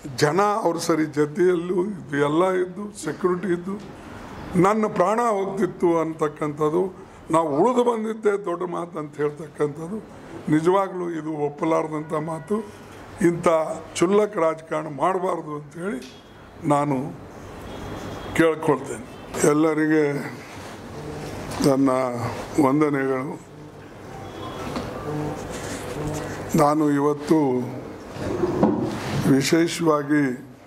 ಜನ ಅವ್ರ ಸರಿ ಜೊತೆಯಲ್ಲೂ ಇದು ಎಲ್ಲ ಇದ್ದು ಸೆಕ್ಯೂರಿಟಿ ಇದ್ದು ನನ್ನ ಪ್ರಾಣ ಹೋಗ್ತಿತ್ತು ಅಂತಕ್ಕಂಥದ್ದು ನಾವು ಉಳಿದು ಬಂದಿದ್ದೆ ದೊಡ್ಡ ಮಾತು ಅಂತ ಹೇಳ್ತಕ್ಕಂಥದ್ದು ನಿಜವಾಗ್ಲೂ ಇದು ಒಪ್ಪಲಾರದಂಥ ಮಾತು ಇಂಥ ಚುಲ್ಲಕ ರಾಜಕಾರಣ ಮಾಡಬಾರ್ದು ಅಂತೇಳಿ ನಾನು ಕೇಳ್ಕೊಳ್ತೇನೆ ಎಲ್ಲರಿಗೆ ನನ್ನ ವಂದನೆಗಳು ನಾನು ಇವತ್ತು ವಿಶೇಷವಾಗಿ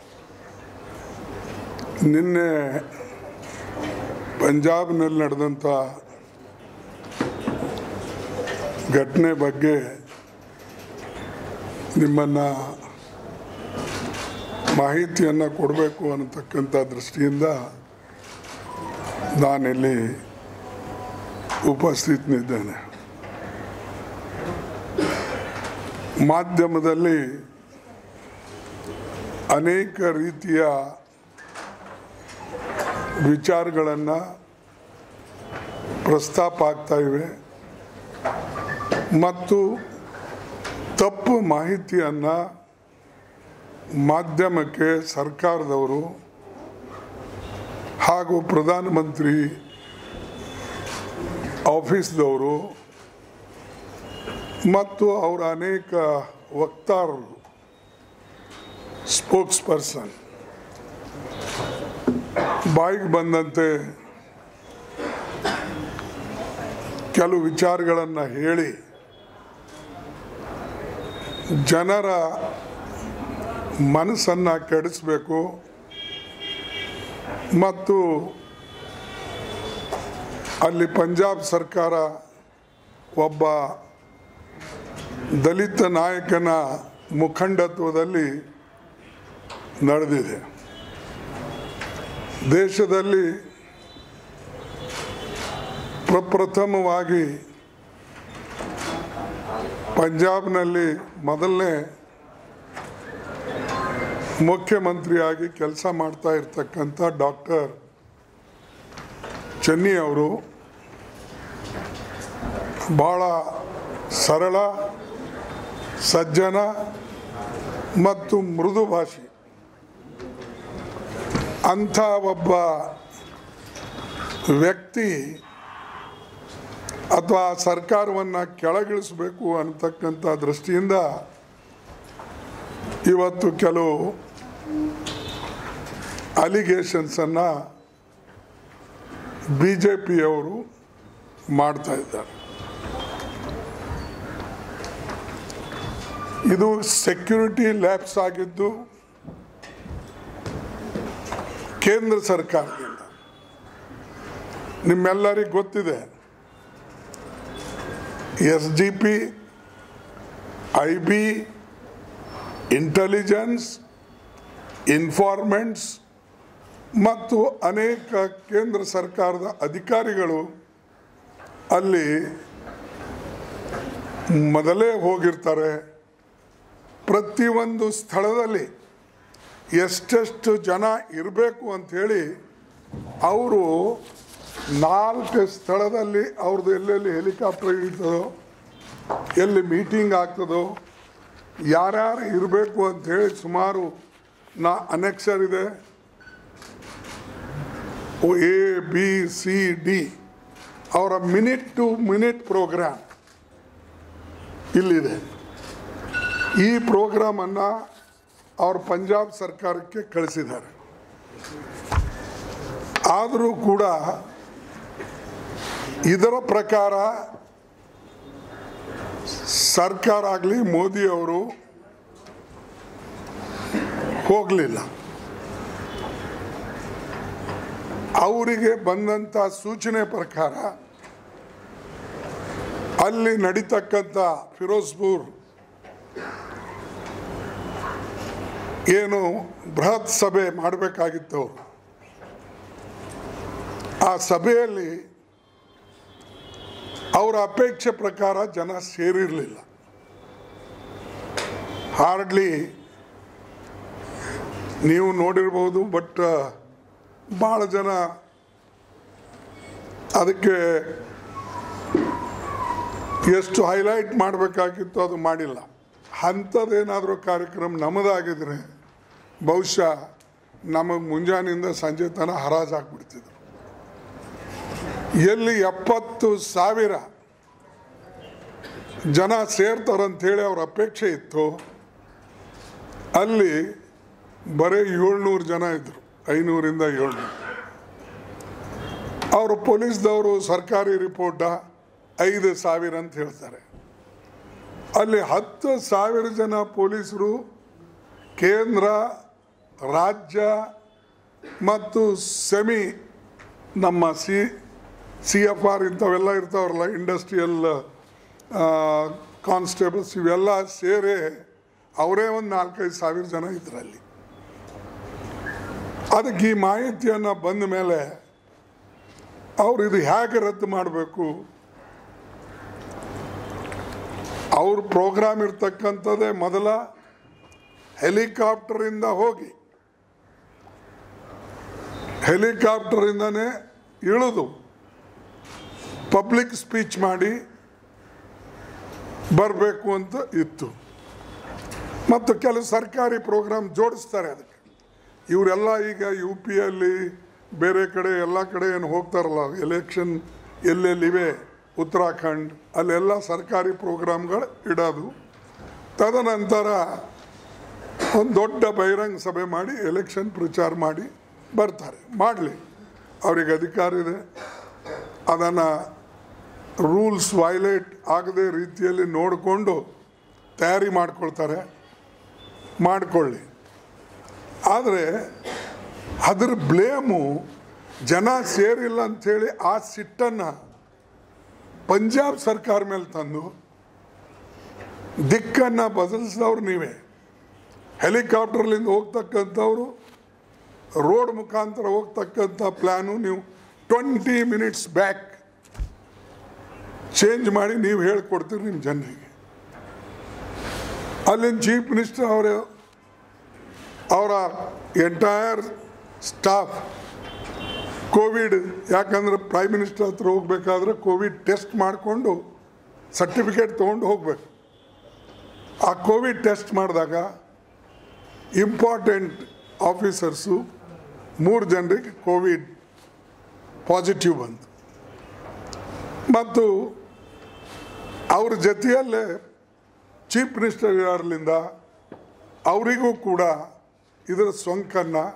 ನಿನ್ನೆ ಪಂಜಾಬ್ನಲ್ಲಿ ನಡೆದಂಥ ಘಟನೆ ಬಗ್ಗೆ ನಿಮ್ಮನ್ನು ಮಾಹಿತಿಯನ್ನು ಕೊಡಬೇಕು ಅನ್ನತಕ್ಕಂಥ ದೃಷ್ಟಿಯಿಂದ ನಾನಿಲ್ಲಿ ಉಪಸ್ಥಿತನಿದ್ದೇನೆ ಮಾಧ್ಯಮದಲ್ಲಿ ಅನೇಕ ರೀತಿಯ ವಿಚಾರಗಳನ್ನು ಪ್ರಸ್ತಾಪ ಆಗ್ತಾ ಇವೆ ಮತ್ತು ತಪ್ಪು ಮಾಹಿತಿಯನ್ನು ಮಾಧ್ಯಮಕ್ಕೆ ಸರ್ಕಾರದವರು ಹಾಗೂ ಪ್ರಧಾನಮಂತ್ರಿ ಆಫೀಸ್ದವರು ಮತ್ತು ಅವರ ಅನೇಕ ವಕ್ತಾರರು ಸ್ಪೋಕ್ಸ್ ಪರ್ಸನ್ ಬಾಯಿಗೆ ಬಂದಂತೆ ಕೆಲವು ವಿಚಾರಗಳನ್ನು ಹೇಳಿ ಜನರ ಮನಸ್ಸನ್ನು ಕೆಡಿಸಬೇಕು ಮತ್ತು ಅಲ್ಲಿ ಪಂಜಾಬ್ ಸರ್ಕಾರ ಒಬ್ಬ ದಲಿತ ನಾಯಕನ ಮುಖಂಡತ್ವದಲ್ಲಿ ನಡೆದಿದೆ ದೇಶದಲ್ಲಿ ಪ್ರಪ್ರಥಮವಾಗಿ ಪಂಜಾಬ್ನಲ್ಲಿ ಮೊದಲನೇ ಮುಖ್ಯಮಂತ್ರಿಯಾಗಿ ಕೆಲಸ ಮಾಡ್ತಾ ಇರ್ತಕ್ಕಂಥ ಡಾಕ್ಟರ್ ಚೆನ್ನಿ ಅವರು ಭಾಳ ಸರಳ ಸಜ್ಜನ ಮತ್ತು ಮೃದು ಭಾಷೆ ಅಂಥ ಒಬ್ಬ ವ್ಯಕ್ತಿ ಅಥವಾ ಸರ್ಕಾರವನ್ನು ಕೆಳಗಿಳಿಸಬೇಕು ಅನ್ನತಕ್ಕಂಥ ದೃಷ್ಟಿಯಿಂದ ಇವತ್ತು ಕೆಲವು ಅಲಿಗೇಷನ್ಸನ್ನು ಬಿ ಜೆ ಪಿಯವರು ಮಾಡ್ತಾ ಇದ್ದಾರೆ ಇದು ಸೆಕ್ಯೂರಿಟಿ ಲ್ಯಾಬ್ಸ್ ಆಗಿದ್ದು ಕೇಂದ್ರ ಸರ್ಕಾರದಿಂದ ನಿಮ್ಮೆಲ್ಲರಿಗೂ ಗೊತ್ತಿದೆ S D P I B intelligence informants ಮತ್ತು ಅನೇಕ ಕೇಂದ್ರ ಸರ್ಕಾರದ ಅಧಿಕಾರಿಗಳು ಅಲ್ಲಿ ಮೊದಲೇ ಹೋಗಿರ್ತಾರೆ ಪ್ರತಿಯೊಂದು ಸ್ಥಳದಲ್ಲಿ ಎಷ್ಟೆಷ್ಟು ಜನ ಇರಬೇಕು ಅಂಥೇಳಿ ಅವರು ನಾಲ್ಕು ಸ್ಥಳದಲ್ಲಿ ಅವ್ರದ್ದು ಎಲ್ಲೆಲ್ಲಿ ಹೆಲಿಕಾಪ್ಟರ್ ಇರ್ತದೋ ಎಲ್ಲಿ ಮೀಟಿಂಗ್ ಆಗ್ತದೋ ಯಾರ್ಯಾರು ಇರಬೇಕು ಅಂಥೇಳಿ ಸುಮಾರು ನಾ ಅನೆಕ್ಷರ್ ಇದೆ ಎ ಬಿ ಸಿ ಡಿ ಅವರ ಮಿನಿಟ್ ಟು ಮಿನಿಟ್ ಪ್ರೋಗ್ರಾಮ್ ಇಲ್ಲಿದೆ ಈ ಪ್ರೋಗ್ರಾಮನ್ನು ಅವರು ಪಂಜಾಬ್ ಸರ್ಕಾರಕ್ಕೆ ಕಳಿಸಿದ್ದಾರೆ ಆದರೂ ಕೂಡ ಇದರ ಪ್ರಕಾರ ಸರ್ಕಾರ ಆಗಲಿ ಮೋದಿಯವರು ಹೋಗಲಿಲ್ಲ ಅವರಿಗೆ ಬಂದಂಥ ಸೂಚನೆ ಪ್ರಕಾರ ಅಲ್ಲಿ ನಡೀತಕ್ಕಂಥ ಫಿರೋಜ್ಪುರ್ ಏನು ಬೃಹತ್ ಸಭೆ ಮಾಡಬೇಕಾಗಿತ್ತು ಅವರು ಆ ಸಭೆಯಲ್ಲಿ ಅವರ ಅಪೇಕ್ಷೆ ಪ್ರಕಾರ ಜನ ಸೇರಿರಲಿಲ್ಲ ಹಾರ್ಡ್ಲಿ ನೀವು ನೋಡಿರ್ಬೋದು ಬಟ್ ಭಾಳ ಜನ ಅದಕ್ಕೆ ಎಷ್ಟು ಹೈಲೈಟ್ ಮಾಡಬೇಕಾಗಿತ್ತು ಅದು ಮಾಡಿಲ್ಲ ಅಂಥದ್ದೇನಾದರೂ ಕಾರ್ಯಕ್ರಮ ನಮ್ಮದಾಗಿದ್ರೆ ಬಹುಶಃ ನಮಗೆ ಮುಂಜಾನೆಯಿಂದ ಸಂಜೆ ತನಕ ಹರಾಜು ಹಾಕ್ಬಿಡ್ತಿದ್ರು ಎಲ್ಲಿ ಎಪ್ಪತ್ತು ಸಾವಿರ ಜನ ಸೇರ್ತಾರಂಥೇಳಿ ಅವ್ರ ಅಪೇಕ್ಷೆ ಇತ್ತು ಅಲ್ಲಿ ಬರೀ ಏಳ್ನೂರು ಜನ ಇದ್ದರು ಐನೂರಿಂದ ಏಳ್ನೂರು ಅವರು ಪೊಲೀಸ್ದವರು ಸರ್ಕಾರಿ ರಿಪೋರ್ಟ ಐದು ಸಾವಿರ ಅಂತ ಹೇಳ್ತಾರೆ ಅಲ್ಲಿ ಹತ್ತು ಸಾವಿರ ಜನ ಪೊಲೀಸರು ಕೇಂದ್ರ ರಾಜ್ಯ ಮತ್ತು ಸೆಮಿ ನಮ್ಮ ಸಿ ಸಿ ಎಫ್ ಆರ್ ಇಂಥವೆಲ್ಲ ಇರ್ತಾವ್ರಲ್ಲ ಇಂಡಸ್ಟ್ರಿಯಲ್ ಕಾನ್ಸ್ಟೇಬಲ್ಸ್ ಇವೆಲ್ಲ ಸೇರಿ ಅವರೇ ಒಂದು ನಾಲ್ಕೈದು ಸಾವಿರ ಜನ ಇದ್ರಲ್ಲಿ ಅದಕ್ಕೆ ಈ ಮಾಹಿತಿಯನ್ನು ಬಂದ ಮೇಲೆ ಅವ್ರು ಇದು ಹೇಗೆ ರದ್ದು ಮಾಡಬೇಕು ಅವ್ರ ಪ್ರೋಗ್ರಾಮ್ ಇರ್ತಕ್ಕಂಥದ್ದೇ ಮೊದಲ ಹೆಲಿಕಾಪ್ಟರಿಂದ ಹೋಗಿ ಹೆಲಿಕಾಪ್ಟರಿಂದನೇ ಇಳಿದು ಪಬ್ಲಿಕ್ ಸ್ಪೀಚ್ ಮಾಡಿ ಬರಬೇಕು ಅಂತ ಇತ್ತು ಮತ್ತು ಕೆಲವು ಸರ್ಕಾರಿ ಪ್ರೋಗ್ರಾಮ್ ಜೋಡಿಸ್ತಾರೆ ಅದಕ್ಕೆ ಇವರೆಲ್ಲ ಈಗ ಯು ಪಿಯಲ್ಲಿ ಬೇರೆ ಕಡೆ ಎಲ್ಲ ಕಡೆ ಏನು ಹೋಗ್ತಾರಲ್ಲ ಎಲೆಕ್ಷನ್ ಎಲ್ಲೆಲ್ಲಿವೆ ಉತ್ತರಾಖಂಡ್ ಅಲ್ಲೆಲ್ಲ ಸರ್ಕಾರಿ ಪ್ರೋಗ್ರಾಮ್ಗಳು ಇಡೋದು ತದನಂತರ ಒಂದು ದೊಡ್ಡ ಬಹಿರಂಗ ಸಭೆ ಮಾಡಿ ಎಲೆಕ್ಷನ್ ಪ್ರಚಾರ ಮಾಡಿ ಬರ್ತಾರೆ ಮಾಡಲಿ ಅವ್ರಿಗೆ ಅಧಿಕಾರ ಇದೆ ಅದನ್ನು ರೂಲ್ಸ್ ವೈಲೇಟ್ ಆಗದೆ ರೀತಿಯಲ್ಲಿ ನೋಡಿಕೊಂಡು ತಯಾರಿ ಮಾಡ್ಕೊಳ್ತಾರೆ ಮಾಡಿಕೊಳ್ಳಿ ಆದರೆ ಅದ್ರ ಬ್ಲೇಮು ಜನ ಸೇರಿಲ್ಲ ಅಂಥೇಳಿ ಆ ಸಿಟ್ಟನ್ನು ಪಂಜಾಬ್ ಸರ್ಕಾರ ಮೇಲೆ ತಂದು ದಿಕ್ಕನ್ನು ಬದಲಿಸಿದವ್ರು ನೀವೇ ಹೆಲಿಕಾಪ್ಟರ್ಲಿಂದ ಹೋಗ್ತಕ್ಕಂಥವ್ರು ರೋಡ್ ಮುಖಾಂತರ ಹೋಗ್ತಕ್ಕಂಥ ಪ್ಲ್ಯಾನು ನೀವು ಟ್ವೆಂಟಿ ಮಿನಿಟ್ಸ್ ಬ್ಯಾಕ್ ಚೇಂಜ್ ಮಾಡಿ ನೀವು ಹೇಳ್ಕೊಡ್ತೀರಿ ನಿಮ್ಮ ಜನರಿಗೆ ಅಲ್ಲಿನ ಚೀಫ್ ಮಿನಿಸ್ಟರ್ ಅವರ ಅವರ ಎಂಟೈರ್ ಸ್ಟಾಫ್ ಕೋವಿಡ್ ಯಾಕಂದ್ರೆ ಪ್ರೈಮ್ ಮಿನಿಸ್ಟರ್ ಹತ್ರ ಹೋಗ್ಬೇಕಾದ್ರೆ ಕೋವಿಡ್ ಟೆಸ್ಟ್ ಮಾಡಿಕೊಂಡು ಸರ್ಟಿಫಿಕೇಟ್ ತೊಗೊಂಡು ಹೋಗ್ಬೇಕು ಆ ಕೋವಿಡ್ ಟೆಸ್ಟ್ ಮಾಡಿದಾಗ ಇಂಪಾರ್ಟೆಂಟ್ ಆಫೀಸರ್ಸು ಮೂರು ಜನರಿಗೆ ಕೋವಿಡ್ ಪಾಸಿಟಿವ್ ಬಂತು ಮತ್ತು ಅವ್ರ ಜೊತೆಯಲ್ಲೇ ಚೀಫ್ ಮಿನಿಸ್ಟರ್ ಇರೋದ್ರಿಂದ ಅವರಿಗೂ ಕೂಡ ಇದರ ಸೋಂಕನ್ನು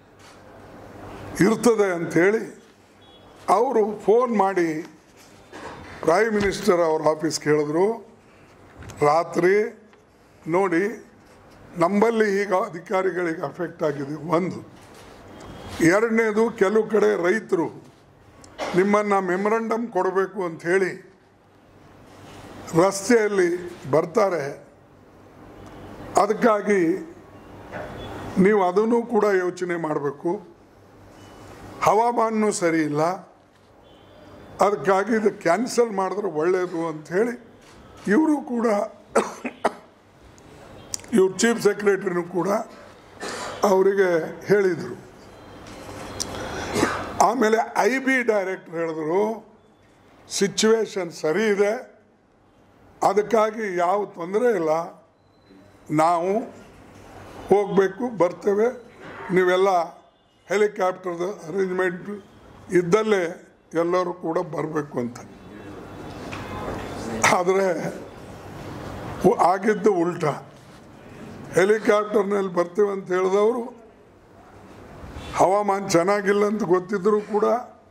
ಇರ್ತದೆ ಅಂಥೇಳಿ ಅವರು ಫೋನ್ ಮಾಡಿ ಪ್ರೈಮ್ ಮಿನಿಸ್ಟರ್ ಅವ್ರ ಆಫೀಸ್ಗೆ ಹೇಳಿದ್ರು ರಾತ್ರಿ ನೋಡಿ ನಮ್ಮಲ್ಲಿ ಈಗ ಅಧಿಕಾರಿಗಳಿಗೆ ಅಫೆಕ್ಟ್ ಆಗಿದೆ ಒಂದು ಎರಡನೇದು ಕೆಲವು ಕಡೆ ರೈತರು ನಿಮ್ಮನ್ನು ಮೆಮೊರಂಡಮ್ ಕೊಡಬೇಕು ಅಂತ ಹೇಳಿ ರಸ್ತೆಯಲ್ಲಿ ಬರ್ತಾರೆ ಅದಕ್ಕಾಗಿ ನೀವು ಅದನ್ನು ಕೂಡ ಯೋಚನೆ ಮಾಡಬೇಕು ಹವಾಮಾನೂ ಸರಿ ಇಲ್ಲ ಅದಕ್ಕಾಗಿ ಇದು ಕ್ಯಾನ್ಸಲ್ ಮಾಡಿದ್ರೆ ಒಳ್ಳೆಯದು ಅಂಥೇಳಿ ಇವರು ಕೂಡ ಇವ್ರ ಚೀಫ್ ಸೆಕ್ರೆಟರಿನೂ ಕೂಡ ಅವರಿಗೆ ಹೇಳಿದರು ಆಮೇಲೆ ಐ ಬಿ ಡೈರೆಕ್ಟರ್ ಹೇಳಿದ್ರು ಸಿಚುವೇಶನ್ ಸರಿ ಇದೆ ಅದಕ್ಕಾಗಿ ಯಾವ ತೊಂದರೆ ಇಲ್ಲ ನಾವು ಹೋಗಬೇಕು ಬರ್ತೇವೆ ನೀವೆಲ್ಲ ಹೆಲಿಕಾಪ್ಟರ್ದ ಅರೇಂಜ್ಮೆಂಟ್ ಇದ್ದಲ್ಲೇ ಎಲ್ಲರೂ ಕೂಡ ಬರಬೇಕು ಅಂತ ಆದರೆ ಉ- ಆಗಿದ್ದು ಉಲ್ಟ ಹೆಲಿಕಾಪ್ಟರ್ನಲ್ಲಿ ಬರ್ತೇವೆ ಅಂತ ಹೇಳಿದವರು ಹವಾಮಾನ ಚೆನ್ನಾಗಿಲ್ಲ ಅಂತ ಗೊತ್ತಿದ್ದರೂ ಕೂಡ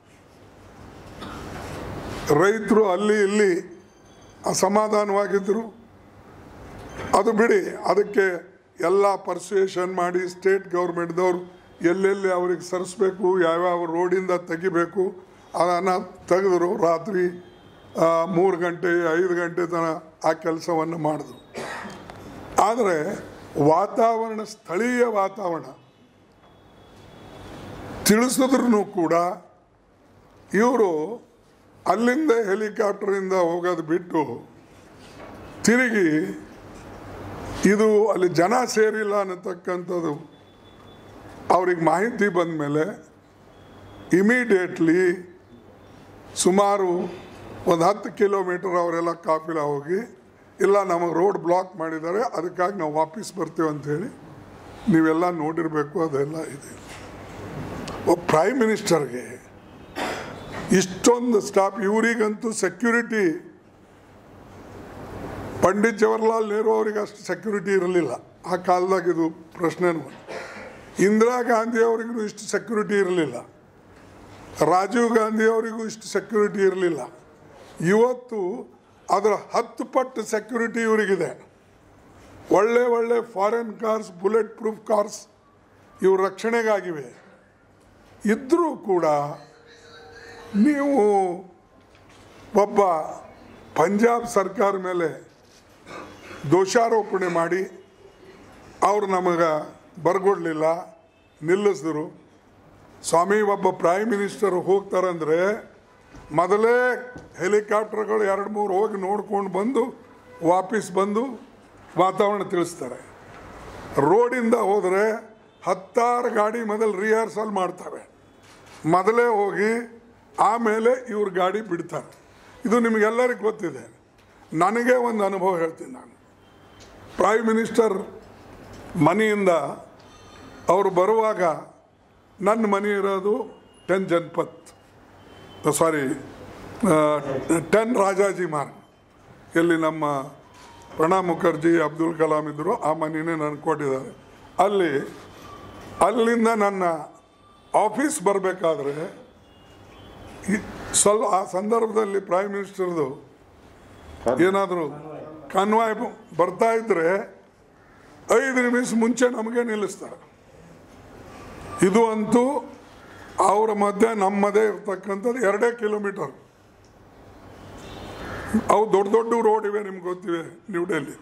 ರೈತರು ಅಲ್ಲಿ ಇಲ್ಲಿ ಅಸಮಾಧಾನವಾಗಿದ್ದರು ಅದು ಬಿಡಿ ಅದಕ್ಕೆ ಎಲ್ಲ ಪರ್ಸುಯೇಷನ್ ಮಾಡಿ ಸ್ಟೇಟ್ ಗೌರ್ಮೆಂಟ್ದವ್ರು ಎಲ್ಲೆಲ್ಲಿ ಅವ್ರಿಗೆ ಸರಿಸ್ಬೇಕು ಯಾವ್ಯಾವ ರೋಡಿಂದ ತೆಗಿಬೇಕು ಅದನ್ನು ತೆಗೆದ್ರು ರಾತ್ರಿ ಆ, ಮೂರು ಗಂಟೆ ಐದು ಗಂಟೆ ತನಕ ಆ ಕೆಲಸವನ್ನು ಮಾಡಿದ್ರು ಆದರೆ ವಾತಾವರಣ ಸ್ಥಳೀಯ ವಾತಾವರಣ ತಿಳಿಸಿದ್ರು ಕೂಡ ಇವರು ಅಲ್ಲಿಂದ ಹೆಲಿಕಾಪ್ಟರಿಂದ ಹೋಗೋದು ಬಿಟ್ಟು ತಿರುಗಿ ಇದು ಅಲ್ಲಿ ಜನ ಸೇರಿಲ್ಲ ಅನ್ನತಕ್ಕಂಥದ್ದು ಅವ್ರಿಗೆ ಮಾಹಿತಿ ಬಂದ ಮೇಲೆ ಇಮಿಡಿಯೇಟ್ಲಿ ಸುಮಾರು ಒಂದು ಹತ್ತು ಕಿಲೋಮೀಟರ್ ಅವರೆಲ್ಲ ಕಾಫಿಲ ಹೋಗಿ ಇಲ್ಲ ನಮಗೆ ರೋಡ್ ಬ್ಲಾಕ್ ಮಾಡಿದ್ದಾರೆ ಅದಕ್ಕಾಗಿ ನಾವು ವಾಪಸ್ ಬರ್ತೀವಿ ಅಂಥೇಳಿ ನೀವೆಲ್ಲ ನೋಡಿರಬೇಕು ಅದೆಲ್ಲ ಇದೆ ಒಬ್ಬ ಪ್ರೈಮ್ ಮಿನಿಸ್ಟರ್ಗೆ ಇಷ್ಟೊಂದು ಸ್ಟಾಫ್ ಇವರಿಗಂತೂ ಸೆಕ್ಯೂರಿಟಿ ಪಂಡಿತ್ ಜವಾಹರ್ಲಾಲ್ ನೆಹರು ಅವರಿಗೆ ಅಷ್ಟು ಸೆಕ್ಯೂರಿಟಿ ಇರಲಿಲ್ಲ ಆ ಕಾಲದಾಗ ಇದು ಪ್ರಶ್ನೆನೂ ಇಂದಿರಾ ಗಾಂಧಿ ಅವರಿಗೂ ಇಷ್ಟು ಸೆಕ್ಯೂರಿಟಿ ಇರಲಿಲ್ಲ ರಾಜೀವ್ ಗಾಂಧಿ ಅವರಿಗೂ ಇಷ್ಟು ಸೆಕ್ಯೂರಿಟಿ ಇರಲಿಲ್ಲ ಇವತ್ತು ಅದರ ಹತ್ತು ಪಟ್ಟು ಸೆಕ್ಯೂರಿಟಿ ಇವರಿಗಿದೆ ಒಳ್ಳೆ ಒಳ್ಳೆ foreign cars bullet proof cars ಇವು ರಕ್ಷಣೆಗಾಗಿವೆ ಇದ್ದರೂ ಕೂಡ ನೀವು ಒಬ್ಬ ಪಂಜಾಬ್ ಸರ್ಕಾರ ಮೇಲೆ ದೋಷಾರೋಪಣೆ ಮಾಡಿ ಅವರು ನಮಗೆ ಬರ್ಗೊಡ್ಲಿಲ್ಲ ನಿಲ್ಲಿಸಿದ್ರು ಸ್ವಾಮಿ ಒಬ್ಬ ಪ್ರೈಮ್ ಮಿನಿಸ್ಟರ್ ಹೋಗ್ತಾರಂದ್ರೆ ಮೊದಲೇ ಹೆಲಿಕಾಪ್ಟರ್ಗಳು ಎರಡು ಮೂರು ಹೋಗಿ ನೋಡ್ಕೊಂಡು ಬಂದು ವಾಪಸ್ ಬಂದು ವಾತಾವರಣ ತಿಳಿಸ್ತಾರೆ ರೋಡಿಂದ ಹೋದರೆ ಹತ್ತಾರು ಗಾಡಿ ಮೊದಲು ರಿಹರ್ಸಲ್ ಮಾಡ್ತಾರೆ ಮೊದಲೇ ಹೋಗಿ ಆಮೇಲೆ ಇವ್ರ ಗಾಡಿ ಬಿಡ್ತಾರೆ ಇದು ನಿಮಗೆಲ್ಲರಿಗೂ ಗೊತ್ತಿದೆ ನನಗೆ ಒಂದು ಅನುಭವ ಹೇಳ್ತೀನಿ ನಾನು ಪ್ರೈಮ್ ಮಿನಿಸ್ಟರ್ ಮನೆಯಿಂದ ಅವರು ಬರುವಾಗ ನನ್ನ ಮನೆ ಇರೋದು ten Janpath sorry ten Rajaji Marg ಎಲ್ಲಿ ನಮ್ಮ ಪ್ರಣಬ್ ಮುಖರ್ಜಿ ಅಬ್ದುಲ್ ಕಲಾಂ ಇದ್ದರು ಆ ಮನೆಯೇ ನನಗೆ ಕೊಟ್ಟಿದ್ದಾರೆ ಅಲ್ಲಿ ಅಲ್ಲಿಂದ ನನ್ನ ಆಫೀಸ್ ಬರಬೇಕಾದ್ರೆ ಸ್ವಲ್ಪ ಆ ಸಂದರ್ಭದಲ್ಲಿ ಪ್ರೈಮ್ ಮಿನಿಸ್ಟರ್ದು ಏನಾದರೂ ಕನ್ವಾಯ್ ಬರ್ತಾ ಇದ್ರೆ ಐದು ನಿಮಿಷ ಮುಂಚೆ ನಮಗೆ ನಿಲ್ಲಿಸ್ತಾರೆ ಇದು ಅಂತೂ ಅವರ ಮಧ್ಯೆ ನಮ್ಮ ಮಧ್ಯೆ ಇರ್ತಕ್ಕಂಥದ್ದು ಎರಡೇ ಕಿಲೋಮೀಟರ್ ಅವು ದೊಡ್ಡ ದೊಡ್ಡ ರೋಡ್ ಇವೆ ನಿಮ್ಗೆ ಗೊತ್ತಿವೆ ನ್ಯೂ ಡೆಲ್ಲಿ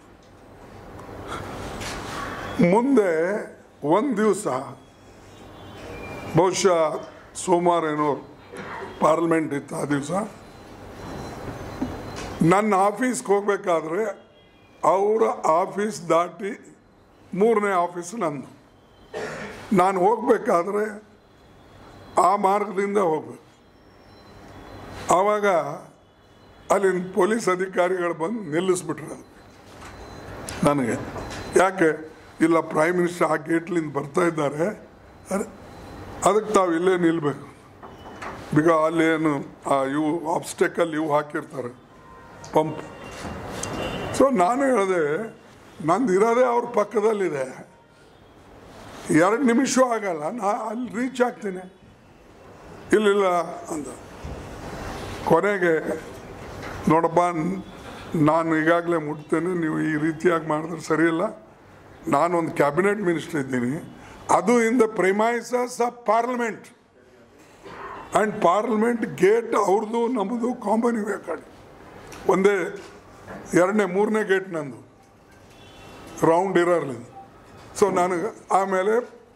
ಮುಂದೆ ಒಂದು ದಿವಸ ಬಹುಶಃ ಸೋಮವಾರ ಏನೋ ಪಾರ್ಲಿಮೆಂಟ್ ಇತ್ತು ಆ ದಿವಸ ನನ್ನ ಆಫೀಸ್ಗೆ ಹೋಗ್ಬೇಕಾದ್ರೆ ಅವರ ಆಫೀಸ್ ದಾಟಿ ಮೂರನೇ ಆಫೀಸ್ ನಂದು ನಾನು ಹೋಗ್ಬೇಕಾದ್ರೆ ಆ ಮಾರ್ಗದಿಂದ ಹೋಗ್ಬೇಕು ಆವಾಗ ಅಲ್ಲಿನ ಪೊಲೀಸ್ ಅಧಿಕಾರಿಗಳು ಬಂದು ನಿಲ್ಲಿಸ್ಬಿಟ್ರು ಅದು ನನಗೆ ಯಾಕೆ ಇಲ್ಲ ಪ್ರೈಮ್ ಮಿನಿಸ್ಟರ್ ಆ ಗೇಟ್ಲಿಂದ ಬರ್ತಾ ಇದ್ದಾರೆ ಅರೆ, ಅದಕ್ಕೆ ತಾವು ಇಲ್ಲೇ ನಿಲ್ಲಬೇಕು ಬಿಗ ಅಲ್ಲೇನು ಆ ಇವು ಆಬ್ಸ್ಟೆಕಲ್ ಇವು ಹಾಕಿರ್ತಾರೆ ಪಂಪ್ ಸೊ ನಾನು ಹೇಳಿದೆ ನಂದು ಇರೋದೇ ಅವ್ರ ಪಕ್ಕದಲ್ಲಿದೆ ಎರಡು ನಿಮಿಷ ಆಗಲ್ಲ ನಾ ಅಲ್ಲಿ ರೀಚ್ ಆಗ್ತೀನಿ ಇಲ್ಲಿಲ್ಲ ಅಂತ ಕೊನೆಗೆ ನೋಡಪ್ಪ ನಾನು ಈಗಾಗಲೇ ಮುಟ್ತೇನೆ ನೀವು ಈ ರೀತಿಯಾಗಿ ಮಾಡಿದ್ರೆ ಸರಿಯಿಲ್ಲ ನಾನೊಂದು ಕ್ಯಾಬಿನೆಟ್ ಮಿನಿಸ್ಟರ್ ಇದ್ದೀನಿ ಅದು in the premises of parliament and parliament gate ಅವ್ರದ್ದು ನಮ್ಮದು ಕಾಮನ್ ಇವೆ ಕಡೆ ಒಂದೇ ಎರಡನೇ ಮೂರನೇ ಗೇಟ್ ನಂದು ರೌಂಡ್ ಇರೋರ್ಲಿಂದ ಸೊ ನನಗೆ ಆಮೇಲೆ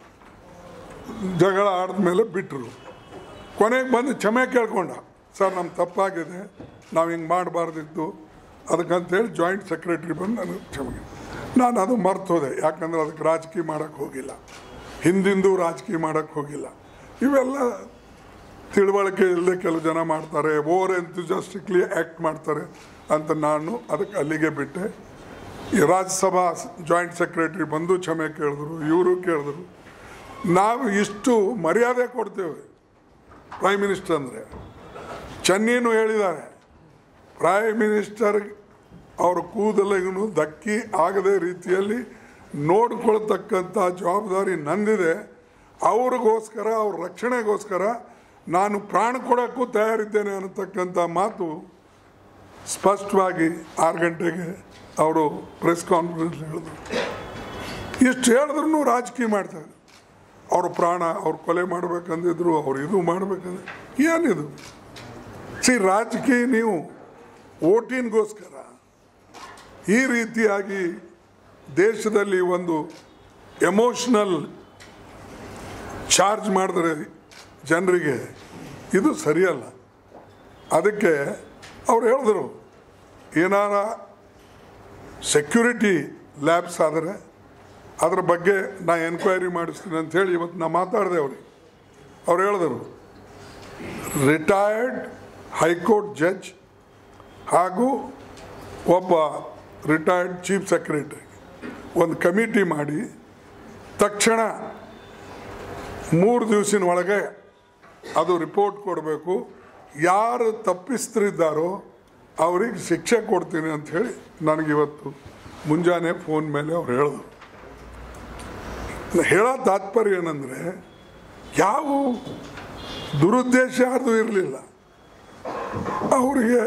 ಜಗಳ ಆಡಿದ್ಮೇಲೆ ಬಿಟ್ಟರು ಕೊನೆಗೆ ಬಂದು ಕ್ಷಮೆ ಕೇಳ್ಕೊಂಡ ಸರ್ ನಮ್ಮ ತಪ್ಪಾಗಿದೆ ನಾವು ಹಿಂಗೆ ಮಾಡಬಾರ್ದಿತ್ತು ಅದಕ್ಕಂತೇಳಿ ಜಾಯಿಂಟ್ ಸೆಕ್ರೆಟ್ರಿ ಬಂದು ನನಗೆ ಕ್ಷಮೆ ನಾನು ಅದು ಮರ್ತು ಹೋದೆ ಯಾಕಂದ್ರೆ ಅದಕ್ಕೆ ರಾಜಕೀಯ ಮಾಡೋಕ್ಕೆ ಹೋಗಿಲ್ಲ ಹಿಂದಿಂದು ರಾಜಕೀಯ ಮಾಡೋಕ್ಕೆ ಹೋಗಿಲ್ಲ ಇವೆಲ್ಲ ತಿಳುವಳಿಕೆ ಇಲ್ಲದೆ ಕೆಲವು ಜನ ಮಾಡ್ತಾರೆ ಓವರ್ ಎಂಥೂಜಾಸ್ಟಿಕ್ಲಿ ಆ್ಯಕ್ಟ್ ಮಾಡ್ತಾರೆ ಅಂತ ನಾನು ಅದಕ್ಕೆ ಅಲ್ಲಿಗೆ ಬಿಟ್ಟೆ ಈ ರಾಜ್ಯಸಭಾ ಜಾಯಿಂಟ್ ಸೆಕ್ರೆಟರಿ ಬಂದು ಕ್ಷಮೆ ಕೇಳಿದ್ರು ಇವರು ಕೇಳಿದ್ರು ನಾವು ಇಷ್ಟು ಮರ್ಯಾದೆ ಕೊಡ್ತೇವೆ ಪ್ರೈಮ್ ಮಿನಿಸ್ಟರ್ ಅಂದರೆ ಚೆನ್ನೀನು ಹೇಳಿದ್ದಾರೆ ಪ್ರೈಮ್ ಮಿನಿಸ್ಟರ್ ಅವ್ರ ಕೂದಲಿಗೂ ಧಕ್ಕಿ ಆಗದೆ ರೀತಿಯಲ್ಲಿ ನೋಡ್ಕೊಳ್ತಕ್ಕಂಥ ಜವಾಬ್ದಾರಿ ನಂದಿದೆ ಅವ್ರಿಗೋಸ್ಕರ ಅವ್ರ ರಕ್ಷಣೆಗೋಸ್ಕರ ನಾನು ಪ್ರಾಣ ಕೊಡೋಕ್ಕೂ ತಯಾರಿದ್ದೇನೆ ಅನ್ನತಕ್ಕಂಥ ಮಾತು ಸ್ಪಷ್ಟವಾಗಿ ಆರು ಗಂಟೆಗೆ ಅವರು ಪ್ರೆಸ್ ಕಾನ್ಫರೆನ್ಸ್ ಹೇಳಿದ್ರು ಇಷ್ಟು ಹೇಳಿದ್ರು ರಾಜಕೀಯ ಮಾಡ್ತಾರೆ ಅವ್ರ ಪ್ರಾಣ ಅವ್ರು ಕೊಲೆ ಮಾಡ್ಬೇಕಂದಿದ್ರು ಅವ್ರು ಇದು ಮಾಡ್ಬೇಕಂದ್ರೆ ಏನಿದು ಸಿ ರಾಜಕೀಯ ನೀವು ಓಟಿನ್ಗೋಸ್ಕರ ಈ ರೀತಿಯಾಗಿ ದೇಶದಲ್ಲಿ ಒಂದು ಎಮೋಷ್ನಲ್ ಚಾರ್ಜ್ ಮಾಡಿದ್ರೆ ಜನರಿಗೆ ಇದು ಸರಿಯಲ್ಲ ಅದಕ್ಕೆ ಅವ್ರು ಹೇಳಿದ್ರು ಏನಾರ ಸೆಕ್ಯೂರಿಟಿ ಲ್ಯಾಬ್ಸ್ ಆದರೆ ಅದ್ರ ಬಗ್ಗೆ ನಾ ಎನ್ಕ್ವೈರಿ ಮಾಡಿಸ್ತೀನಿ ಅಂತ ಹೇಳಿ ಇವತ್ತು ನಾ ಮಾತಾಡಿದೆ ಅವ್ರಿಗೆ ಅವ್ರು ಹೇಳಿದರು ರಿಟೈರ್ಡ್ ಹೈಕೋರ್ಟ್ ಜಡ್ಜ್ ಹಾಗೂ ಒಬ್ಬ ರಿಟೈರ್ಡ್ ಚೀಫ್ ಸೆಕ್ರೆಟರಿ ಒಂದು ಕಮಿಟಿ ಮಾಡಿ ತಕ್ಷಣ ಮೂರು ದಿವಸಿನ ಒಳಗೆ ಅದು ರಿಪೋರ್ಟ್ ಕೊಡಬೇಕು ಯಾರು ತಪ್ಪಿಸ್ತಿದ್ದಾರೋ ಅವ್ರಿಗೆ ಶಿಕ್ಷೆ ಕೊಡ್ತೀನಿ ಅಂತ ಹೇಳಿ ನನಗಿವತ್ತು ಮುಂಜಾನೆ ಫೋನ್ ಮೇಲೆ ಅವ್ರು ಹೇಳಿದ್ರು ಹೇಳೋ ತಾತ್ಪರ್ಯ ಏನಂದರೆ ಯಾವ ದುರುದ್ದೇಶ ಯಾರ್ದು ಇರಲಿಲ್ಲ ಅವರಿಗೆ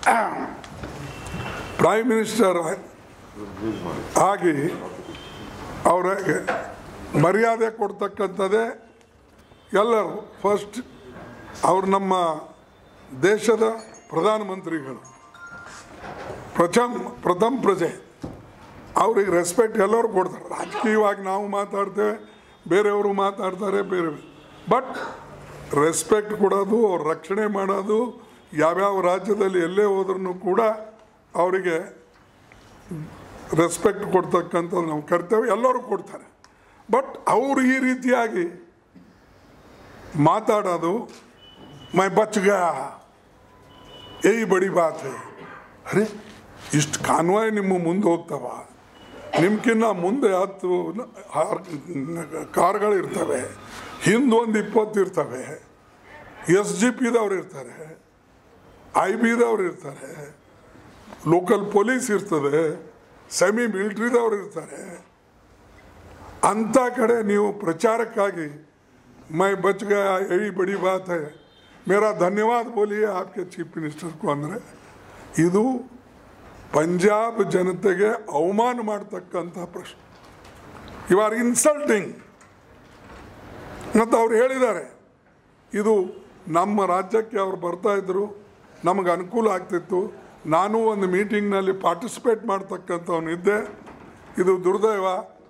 ಪ್ರೈಮ್ ಮಿನಿಸ್ಟರ್ ಆಗಿ ಅವರಿಗೆ ಮರ್ಯಾದೆ ಕೊಡ್ತಕ್ಕಂಥದ್ದೇ ಎಲ್ಲರೂ ಫಸ್ಟ್ ಅವ್ರು ನಮ್ಮ ದೇಶದ ಪ್ರಧಾನಮಂತ್ರಿಗಳು ಪ್ರಥಮ್ ಪ್ರಥಮ ಪ್ರಜೆ ಅವ್ರಿಗೆ ರೆಸ್ಪೆಕ್ಟ್ ಎಲ್ಲರೂ ಕೊಡ್ತಾರೆ ರಾಜಕೀಯವಾಗಿ ನಾವು ಮಾತಾಡ್ತೇವೆ ಬೇರೆಯವರು ಮಾತಾಡ್ತಾರೆ ಬೇರೆ ಬಟ್ ರೆಸ್ಪೆಕ್ಟ್ ಕೊಡೋದು ಅವ್ರ ರಕ್ಷಣೆ ಮಾಡೋದು ಯಾವ್ಯಾವ ರಾಜ್ಯದಲ್ಲಿ ಎಲ್ಲೇ ಹೋದ್ರೂ ಕೂಡ ಅವರಿಗೆ ರೆಸ್ಪೆಕ್ಟ್ ಕೊಡ್ತಕ್ಕಂಥದ್ದು ನಮ್ಮ ಕರ್ತವ್ಯ ಎಲ್ಲರೂ ಕೊಡ್ತಾರೆ ಬಟ್ ಅವರು ಈ ರೀತಿಯಾಗಿ ಮಾತಾಡೋದು ಮೈ ಬಚ್ಚಗ ಏಯ್ ಬಡಿ ಬಾತ್ ಹೈ. ಅರೆ ಇಷ್ಟು ಕಾನ್ವಾಯ್ ನಿಮ್ಮ ಮುಂದೆ ಹೋಗ್ತಾವ ನಿಮ್ಕಿನ್ನ ಮುಂದೆ ಹತ್ತು ಕಾರ್ಗಳು ಇರ್ತವೆ ಹಿಂದೊಂದು ಇಪ್ಪತ್ತು ಇರ್ತವೆ ಎಸ್ ಜಿ ಪಿದವ್ರು ಇರ್ತಾರೆ ಐ ಬಿದವ್ರು ಇರ್ತಾರೆ ಲೋಕಲ್ ಪೊಲೀಸ್ ಇರ್ತದೆ ಸೆಮಿ ಮಿಲಿಟ್ರಿದವ್ರು ಇರ್ತಾರೆ ಅಂಥ ಕಡೆ ನೀವು ಪ್ರಚಾರಕ್ಕಾಗಿ ಮೈ ಬಚ್ ಗಯಾ ಯही ಬಡಿ ಬಾತ್ ಹೈ ಮೇರಾ ಧನ್ಯವಾದ ಬೋಲಿಯೇ ಆಪ್ಕೆ ಚೀಫ್ ಮಿನಿಸ್ಟರ್ಗೂ ಅಂದರೆ ಇದು ಪಂಜಾಬ್ ಜನತೆಗೆ ಅವಮಾನ ಮಾಡ್ತಕ್ಕಂಥ ಪ್ರಶ್ನೆ ಯು ಆರ್ ಇನ್ಸಲ್ಟಿಂಗ್ ಮತ್ತು ಅವ್ರು ಹೇಳಿದ್ದಾರೆ ಇದು ನಮ್ಮ ರಾಜ್ಯಕ್ಕೆ ಅವ್ರು ಬರ್ತಾ ಇದ್ರು ನಮಗೆ ಅನುಕೂಲ ಆಗ್ತಿತ್ತು ನಾನು ಒಂದು ಮೀಟಿಂಗ್ನಲ್ಲಿ ಪಾರ್ಟಿಸಿಪೇಟ್ ಮಾಡ್ತಕ್ಕಂಥವನಿದ್ದೆ ಇದು ದುರ್ದೈವ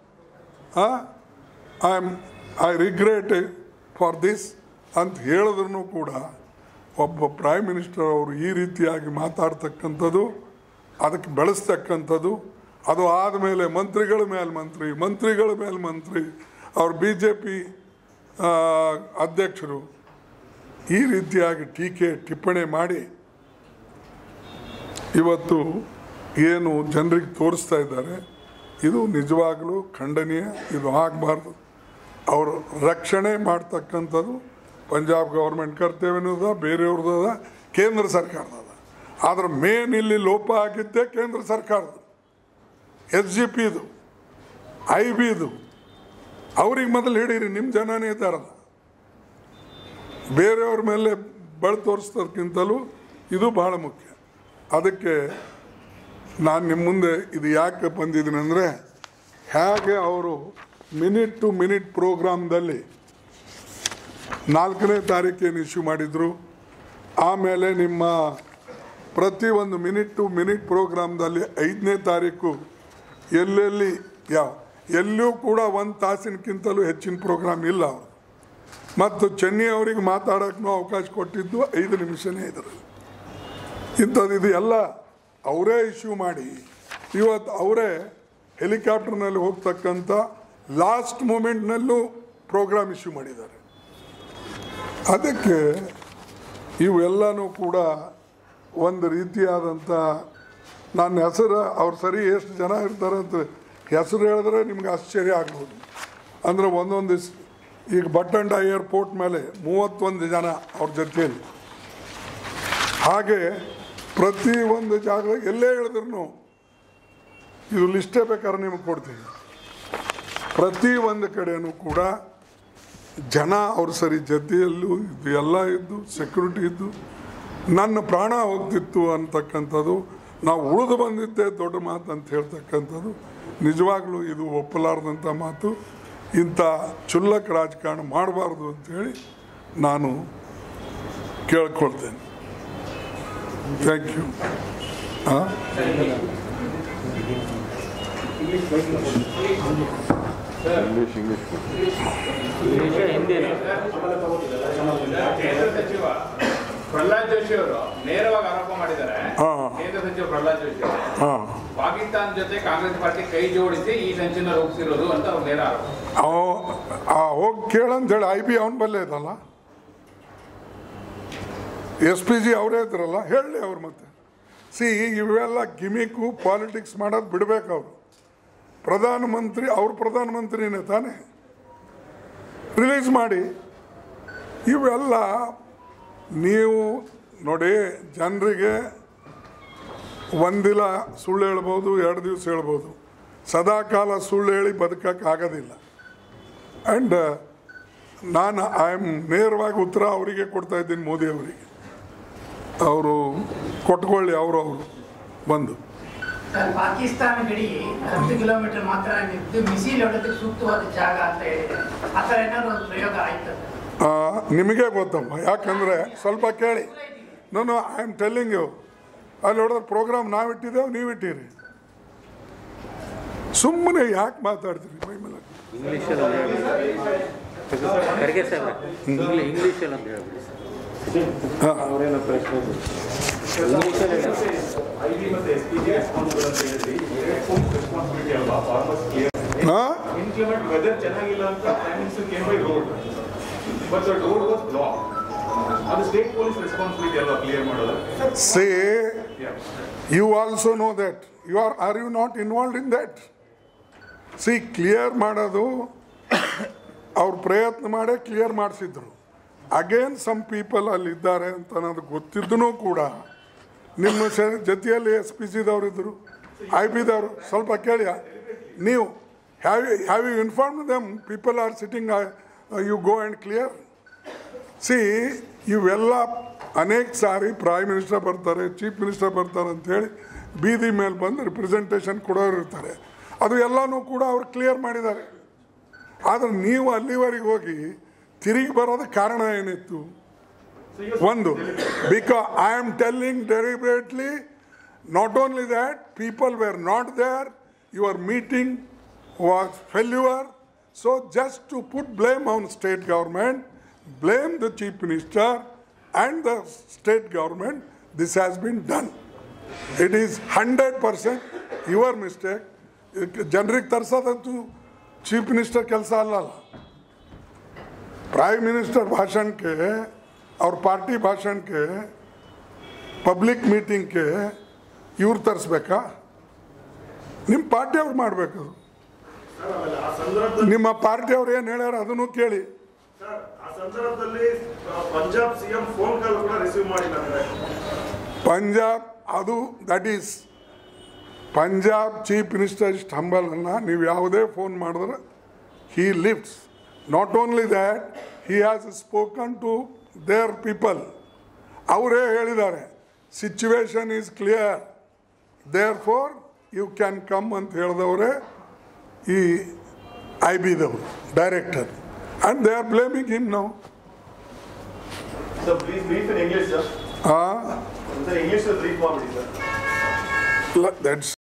I am I regret for this ಅಂತ ಹೇಳಿದ್ರು ಕೂಡ ಒಬ್ಬ ಪ್ರೈಮ್ ಮಿನಿಸ್ಟರ್ ಅವರು ಈ ರೀತಿಯಾಗಿ ಮಾತಾಡ್ತಕ್ಕಂಥದ್ದು ಅದಕ್ಕೆ ಬೆಳೆಸ್ತಕ್ಕಂಥದ್ದು ಅದು ಆದಮೇಲೆ ಮಂತ್ರಿಗಳ ಮೇಲೆ ಮಂತ್ರಿ ಮಂತ್ರಿಗಳ ಮೇಲೆ ಮಂತ್ರಿ ಅವ್ರು ಬಿ ಜೆ ಪಿ ಅಧ್ಯಕ್ಷರು ಈ ರೀತಿಯಾಗಿ ಟೀಕೆ ಟಿಪ್ಪಣಿ ಮಾಡಿ ಇವತ್ತು ಏನು ಜನರಿಗೆ ತೋರಿಸ್ತಾ ಇದ್ದಾರೆ ಇದು ನಿಜವಾಗಲೂ ಖಂಡನೀಯ ಇದು ಆಗಬಾರ್ದು ಅವರು ರಕ್ಷಣೆ ಮಾಡ್ತಕ್ಕಂಥದ್ದು ಪಂಜಾಬ್ ಗೌರ್ಮೆಂಟ್ ಕರ್ತವ್ಯನೂ ಅದ ಬೇರೆಯವ್ರದ್ದು ಅದ ಕೇಂದ್ರ ಸರ್ಕಾರದ ಅದ ಆದ್ರೆ ಮೇನ್ ಇಲ್ಲಿ ಲೋಪ ಆಗಿದ್ದೇ ಕೇಂದ್ರ ಸರ್ಕಾರದ್ದು ಎಸ್ ಜಿ ಪಿದು ಐ ಬಿದು ಅವ್ರಿಗೆ ಮೊದಲು ಹಿಡೀರಿ ನಿಮ್ಮ ಜನನೇ ಇದ್ದಾರಲ್ಲ ಬೇರೆಯವ್ರ ಮೇಲೆ ಬಳ ತೋರಿಸೋದಕ್ಕಿಂತಲೂ ಇದು ಬಹಳ ಮುಖ್ಯ ಅದಕ್ಕೆ ನಾನು ನಿಮ್ಮ ಮುಂದೆ ಇದು ಯಾಕೆ ಬಂದಿದ್ದೀನಿ ಅಂದರೆ ಹೇಗೆ ಅವರು ಮಿನಿಟ್ ಟು ಮಿನಿಟ್ ಪ್ರೋಗ್ರಾಮ್ದಲ್ಲಿ ನಾಲ್ಕನೇ ತಾರೀಕೇನು ಇಶ್ಯೂ ಮಾಡಿದರು ಆಮೇಲೆ ನಿಮ್ಮ ಪ್ರತಿ ಒಂದು ಮಿನಿಟ್ ಟು ಮಿನಿಟ್ ಪ್ರೋಗ್ರಾಮ್ದಲ್ಲಿ ಐದನೇ ತಾರೀಕು ಎಲ್ಲೆಲ್ಲಿ ಯಾವ ಎಲ್ಲೂ ಕೂಡ ಒಂದು ತಾಸಿನಕ್ಕಿಂತಲೂ ಹೆಚ್ಚಿನ ಪ್ರೋಗ್ರಾಮ್ ಇಲ್ಲ ಅವರು ಮತ್ತು ಚೆನ್ನೈ ಅವರಿಗೆ ಮಾತಾಡೋಕ್ಕೂ ಅವಕಾಶ ಕೊಟ್ಟಿದ್ದು ಐದು ನಿಮಿಷನೇ ಇದರಲ್ಲಿ ಇಂಥದ್ದು ಇದು ಎಲ್ಲ ಅವರೇ ಇಶ್ಯೂ ಮಾಡಿ ಇವತ್ತು ಅವರೇ ಹೆಲಿಕಾಪ್ಟರ್ನಲ್ಲಿ ಹೋಗ್ತಕ್ಕಂಥ ಲಾಸ್ಟ್ ಮೂಮೆಂಟ್ನಲ್ಲೂ ಪ್ರೋಗ್ರಾಮ್ ಇಶ್ಯೂ ಮಾಡಿದ್ದಾರೆ ಅದಕ್ಕೆ ಇವೆಲ್ಲನೂ ಕೂಡ ಒಂದು ರೀತಿಯಾದಂಥ ನನ್ನ ಹೆಸರು ಅವ್ರು ಸರಿ ಎಷ್ಟು ಜನ ಇರ್ತಾರೆ ಅಂತ ಹೆಸರು ಹೇಳಿದ್ರೆ ನಿಮ್ಗೆ ಆಶ್ಚರ್ಯ ಆಗ್ಬೋದು ಅಂದರೆ ಒಂದೊಂದು ದಿವ್ಸ ಈಗ ಬಟ್ಟಂಡ ಏರ್ಪೋರ್ಟ್ ಮೇಲೆ ಮೂವತ್ತೊಂದು ಜನ ಅವ್ರ ಜೊತೆಯಲ್ಲಿ ಹಾಗೆ ಪ್ರತಿ ಒಂದು ಜಾಗ ಎಲ್ಲೇ ಹೇಳಿದ್ರು ಇದು ಲಿಸ್ಟೇ ಬೇಕಾದ್ರೆ ನಿಮಗೆ ಕೊಡ್ತೀನಿ ಪ್ರತಿ ಒಂದು ಕಡೆನೂ ಕೂಡ ಜನ ಅವ್ರು ಸರಿ ಜೊತೆಯಲ್ಲೂ ಇದು ಎಲ್ಲ ಇದ್ದು ಸೆಕ್ಯೂರಿಟಿ ಇದ್ದು ನನ್ನ ಪ್ರಾಣ ಹೋಗ್ತಿತ್ತು ಅಂತಕ್ಕಂಥದ್ದು ನಾವು ಉಳಿದು ಬಂದಿದ್ದೇ ದೊಡ್ಡ ಮಾತು ಅಂತ ಹೇಳ್ತಕ್ಕಂಥದ್ದು ನಿಜವಾಗ್ಲೂ ಇದು ಒಪ್ಪಲಾರದಂಥ ಮಾತು ಇಂಥ ಚುಲ್ಲಕ ರಾಜಕಾರಣ ಮಾಡಬಾರ್ದು ಅಂತೇಳಿ ನಾನು ಕೇಳ್ಕೊಳ್ತೇನೆ ಥ್ಯಾಂಕ್ ಯು ಹಾಂ ಇಂಗ್ಲಿಷ್ ಇಂಗ್ಲಿಷ್ ಕೇಂದ್ರ ಸಚಿವ ಪ್ರಹ್ಲಾದ್ ಜೋಶಿ ಅವರು ನೇರವಾಗಿ ಆರೋಪ ಮಾಡಿದ್ದಾರೆ ಹಾ. ಕೇಂದ್ರ ಸಚಿವ ಪ್ರಹ್ಲಾದ್ ಜೋಶಿ ಅವರು ಹಾಂ ಪಾಕಿಸ್ತಾನ ಜೊತೆ ಕಾಂಗ್ರೆಸ್ ಪಾರ್ಟಿ ಕೈ ಜೋಡಿಸಿ ಈ ಸಂಚನ್ನ ರೂಪಿಸಿರೋದು ಅಂತ ಅವ್ರು ನೇರ ಆರೋಪ ಹೋಗಿ ಕೇಳಂತೇಳಿ ಐ ಬಿ ಅವನ ಬಲ್ಲೇ ಇದಲ್ಲ ಎಸ್ ಪಿ ಜಿ ಅವರೇ ಇದ್ರಲ್ಲ ಹೇಳಿ ಅವ್ರು ಮತ್ತೆ ಸಿ ಇವೆಲ್ಲ ಗಿಮಿಕು ಪಾಲಿಟಿಕ್ಸ್ ಮಾಡೋದು ಬಿಡ್ಬೇಕು ಅವರು ಪ್ರಧಾನಮಂತ್ರಿ ಅವ್ರ ಪ್ರಧಾನಮಂತ್ರಿನೇ ತಾನೇ ರಿಲೀಸ್ ಮಾಡಿ ಇವೆಲ್ಲ ನೀವು ನೋಡಿ ಜನರಿಗೆ ಒಂದಿನ ಸುಳ್ಳು ಹೇಳ್ಬೋದು ಎರಡು ದಿವಸ ಹೇಳ್ಬೋದು ಸದಾಕಾಲ ಸುಳ್ಳು ಹೇಳಿ ಬದುಕಕ್ಕೆ ಆಗೋದಿಲ್ಲ ಆ್ಯಂಡ್ ನಾನು ಐ ಆಮ್ ನೇರವಾಗಿ ಉತ್ತರ ಅವರಿಗೆ ಕೊಡ್ತಾ ಇದ್ದೀನಿ ಮೋದಿ ಅವರಿಗೆ ಅವರು ಕೊಟ್ಕೊಳ್ಳಿ ಅವರು ಅವರು ಬಂದು ಸರ್ ಪಾಕಿಸ್ತಾನ ಗಡಿ ಹತ್ತು ಕಿಲೋಮೀಟರ್ ಮಾತ್ರ ನಿಂತು ಮಿಸೈಲ್ ಹೊಡೆದಕ್ಕೆ ಸೂಕ್ತವಾದ ಜಾಗ ಅಂತ ಹೇಳಿದೆ ಆ ಥರ ಏನಾದ್ರು ಒಂದು ಪ್ರಯೋಗ ಆಯ್ತು ಆ, ನಿಮಗೆ ಗೊತ್ತಮ್ಮ ಯಾಕಂದರೆ ಸ್ವಲ್ಪ ಕೇಳಿ ನಾನು ಐ ಆಮ್ ಟೆಲ್ಲಿಂಗ್ ಯು ಅಲ್ಲಿ ನೋಡಿದ್ರೆ ಪ್ರೋಗ್ರಾಮ್ ನಾವಿಟ್ಟಿದ್ದೇವೆ ನೀವಿಟ್ಟಿರಿ ಸುಮ್ಮನೆ ಯಾಕೆ ಮಾತಾಡ್ತೀರಿ ಮೈ ಮೇಲೆ ಇಂಗ್ಲೀಷಲ್ಲಿ ಒಂದು ಹೇಳ್ಬಿಡಿ ಖರ್ಗೆ ಸಾಹೇಬ್ರೆ ಇಂಗ್ಲಿ ಇಂಗ್ಲೀಷಲ್ಲಿ ಒಂದು ಹೇಳ್ಬಿಡಿ ಸರ್ ಅವರೇನೋ ಪ್ರಶ್ನೆ ಇಂಗ್ಲೀಷಲ್ಲಿ ಹೇಳಿ. ಐಡಿ ಮತ್ತೆ ಎಸ್ ಪಿ ಜಿ ರೆಸ್ಪಾನ್ಸಿಬಲ್ ಅಂತ ಹೇಳಿದ್ರಿ ರೆಸ್ಪಾನ್ಸಿಬಿಲಿಟಿ ಅಲ್ವಾ ಫಾರ್ಮರ್ಸ್ ಕ್ಲಿಯರ್ ಹಾಂ ಇನ್ಕ್ರಿಮೆಂಟ್ ವೆದರ್ ಚೆನ್ನಾಗಿಲ್ಲ ಅಂತ prime minister came by road but the road was block ಅದು ಸ್ಟೇಟ್ ಪೊಲೀಸ್ ರೆಸ್ಪಾನ್ಸಿಬಿಲಿಟಿ ಅಲ್ವಾ ಕ್ಲಿಯರ್ ಮಾಡೋದು say you also know that you are are you not involve in that see clear ಮಾಡೋದು ಅವ್ರು ಪ್ರಯತ್ನ ಮಾಡೇ clear ಮಾಡಿಸಿದ್ರು ಅಗೇನ್ ಸಮ್ ಪೀಪಲ್ ಅಲ್ಲಿ ಇದ್ದಾರೆ ಅಂತ ಅನ್ನೋದು ಗೊತ್ತಿದ್ದೂ ಕೂಡ ನಿಮ್ಮ ಸ- ಜೊತೆಯಲ್ಲಿ ಎಸ್ ಪಿ ಸಿದವ್ರು ಇದ್ದರು ಐ ಪಿದವರು ಸ್ವಲ್ಪ ಕೇಳಿ ನೀವು have have you inform them people are sitting you go and clear see ಇವೆಲ್ಲ ಅನೇಕ ಸಾರಿ ಪ್ರೈಮ್ ಮಿನಿಸ್ಟರ್ ಬರ್ತಾರೆ ಚೀಫ್ ಮಿನಿಸ್ಟರ್ ಬರ್ತಾರೆ ಅಂತೇಳಿ ಬೀದಿ ಮೇಲೆ ಬಂದು ರಿಪ್ರೆಸೆಂಟೇಷನ್ ಕೊಡೋರು ಇರ್ತಾರೆ ಅದು ಎಲ್ಲನೂ ಕೂಡ ಅವ್ರು ಕ್ಲಿಯರ್ ಮಾಡಿದ್ದಾರೆ ಆದರೆ ನೀವು ಅಲ್ಲಿವರೆಗೆ ಹೋಗಿ ತಿರುಗಿ ಬರೋದಕ್ಕೆ ಕಾರಣ ಏನಿತ್ತು ಒಂದು because I am telling deliberately not only that people were not there your meeting was failure so just to put blame on state government blame the chief minister and the state government this has been done it is hundred percent your mistake ಜನರಿಗೆ ತರಿಸೋದಂತೂ chief minister ಕೆಲಸ ಅಲ್ಲಲ್ಲ prime minister ಭಾಷಣಕ್ಕೆ ಅವ್ರ party ಭಾಷಣಕ್ಕೆ public ಮೀಟಿಂಗ್ಗೆ ಇವ್ರು ತರಿಸ್ಬೇಕಾ ನಿಮ್ಮ party ಅವ್ರು ಮಾಡಬೇಕು ಸರ್, ಆಮೇಲೆ ಆ ಸಂದರ್ಭದಲ್ಲಿ ನಿಮ್ಮ ಪಾರ್ಟಿ ಅವ್ರು ಏನು ಹೇಳ್ಯಾರ ಅದನ್ನು ಕೇಳಿ ಸರ್, ಆ ಸಂದರ್ಭದಲ್ಲಿ ಆ, ಪಂಜಾಬ್ ಸಿಎಂ ಫೋನ್ ಕಾಲ್ ಕೂಡ ರಿಸೀವ್ ಮಾಡಿಲ್ಲ ಅಂದ್ರೆ ಪಂಜಾಬ್ ಅದು that is Punjab chief minister ಇಷ್ಟು ಹಂಬಲ್ ಅಲ್ಲ ನೀವು ಯಾವುದೇ ಫೋನ್ ಮಾಡಿದ್ರೆ he lifts not only that he has spoken to their people ಅವರೇ ಹೇಳಿದ್ದಾರೆ situation is clear therefore you can come ಅಂತ ಹೇಳಿದವರೇ ಈ ಐ ಬಿದವರು director and they are blaming him ನಾವು sir please brief in English sir ಹಾಂ sir English brief ಮಾಡ್ಬಿಡಿ sir that's